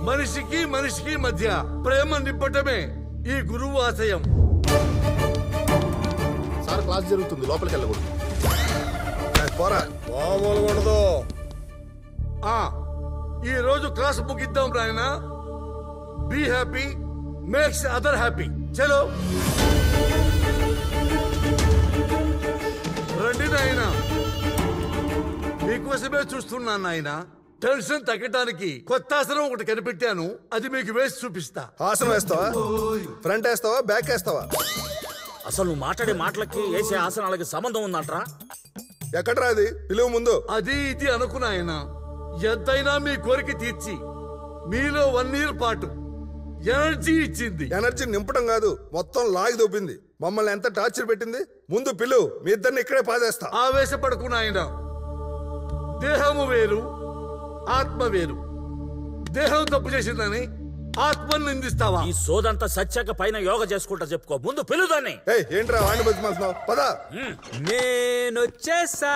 మనిషికి మనిషికి మధ్య ప్రేమ నింపటమే ఈ గురువు ఆశయం సార్ క్లాస్ జరుగుతుంది లోపలికి వెళ్ళకూడదు ఏ, పోరా మామూలుగా ఉండదు ఆ ఈ రోజు క్లాస్ ముగిద్దాం నాయన be happy makes other happy చలో రండి నాయన మీకోసమే చూస్తున్నాను నాయన టెన్షన్ తగ్గటానికి కొత్త ఆసనం ఒకటి కనిపెట్టాను అది మీకు వేసి చూపిస్తా ఆసనం వేస్తావా ఫ్రంట్ వేస్తావా బ్యాక్ వేస్తావా అసలు నువ్వు మాట్లాడే మాటలకి వేసే ఆసనాలకి సంబంధం ఉందంట్రా ఎక్కడ్రా అది పిలువు ముందు అది ఇది అనుకున్నాయన ఎంతైనా మీ కోరిక తీర్చి మీలో వన్ ఇయర్ పాటు ఎనర్జీ ఇచ్చింది ఎనర్జీ నింపడం కాదు మొత్తం లాగి దొబ్బింది మమ్మల్ని ఎంత టార్చర్ పెట్టింది ముందు పిలువు మీ ఇద్దరిని ఇక్కడే పాదేస్తా ఆవేశపడకు నాయన దేహము వేరు ఆత్మ వేరు దేహం తప్పు చేసిందని ఆత్మను నిందిస్తావా ఈ సోదంతా సత్యాక పైన యోగ చేసుకుంటా చెప్పుకో ముందు పిలుదాన్ని ఏయ్ ఏంట్రా వాడిని బతిమాలుతున్నావు పద నేనొచ్చేసా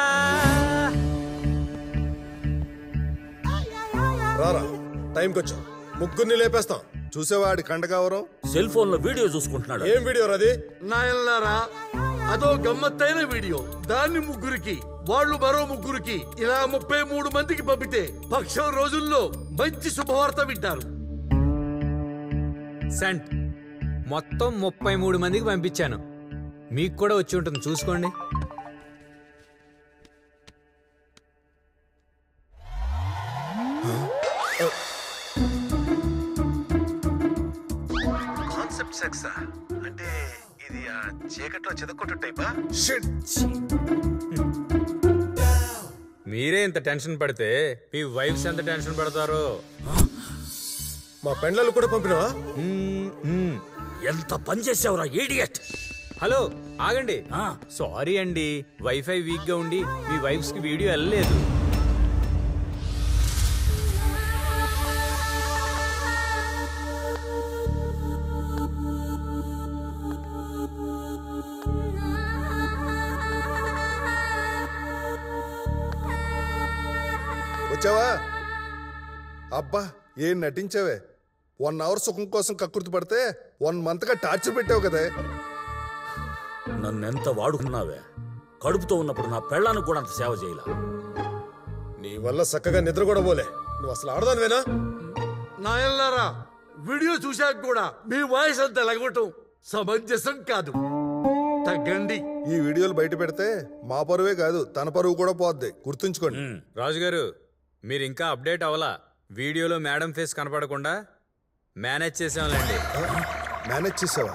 రారా టైంకి వచ్చాం ముగ్గురిని లేపేస్తాం చూసేవాడి కండకావరం సెల్ ఫోన్ లో వీడియో చూసుకుంటున్నాడు ఏం వీడియో రాది నాయనలారా అదో గమ్మత్తైన వీడియో దాన్ని ముగ్గురికి వాళ్ళు మరో ముగ్గురికి ఇలా ముప్పై మూడు మందికి పంపితే పక్షం రోజుల్లో మంచి శుభవార్త వింటారు సెంట్ మొత్తం ముప్పై మూడు మందికి పంపించాను మీకు కూడా వచ్చి ఉంటుంది చూసుకోండి కాన్సెప్ట్ సెక్స్ అంటే ఇది ఆ చీకట్లో చెదకొట్టు టైపా షిట్ మీరే ఇంత టెన్షన్ పడితే మీ వైఫ్స్ ఎంత టెన్షన్ పడతారో మా పెండ్లను కూడా పంపినావా మ్మ్, మ్మ్. ఎంత పని చేసావురా ఈడియట్ హలో ఆగండి ఆ. సారీ అండి వైఫై వీక్ గా ఉండి మీ వైఫ్స్ కి వీడియో వెళ్ళలేదు వచ్చావా అబ్బా ఏం నటించావే వన్ అవర్ సుఖం కోసం కక్కుర్తి పడితే వన్ మంత్ గా టార్చర్ పెట్టావు కదే నన్నెంత వాడుకున్నావే కడుపుతో ఉన్నప్పుడు నా పెళ్ళానికి కూడా అంత సేవ చేయలా నీ వల్ల చక్కగా నిద్ర కూడా పోలే నువ్వు అసలు ఆడదానివేనా నాయనలారా వీడియో చూశాక కూడా మీ వాయిస్ అంత లగవటం సమంజసం కాదు తగ్గండి ఈ వీడియోలు బయట పెడితే మా పరువే కాదు తన పరువు కూడా పోద్ది గుర్తుంచుకోండి రాజుగారు మీరు ఇంకా అప్డేట్ అవ్వలా వీడియోలో మేడం ఫేస్ కనపడకుండా మేనేజ్ చేసాంలేండి మేనేజ్ చేసావా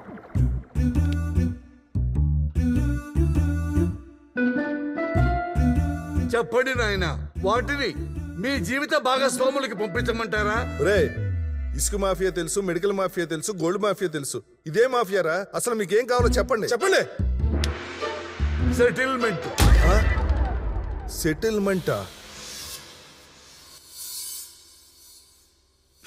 చెప్పండి నాయన వాటిని మీ జీవిత భాగస్వాములకి పంపించమంటారా రే ఇసుక మాఫియా తెలుసు మెడికల్ మాఫియా తెలుసు గోల్డ్ మాఫియా తెలుసు ఇదే మాఫియారా అసలు మీకేం కావాలో చెప్పండి చెప్పండి సెటిల్మెంట్ సెటిల్మెంటా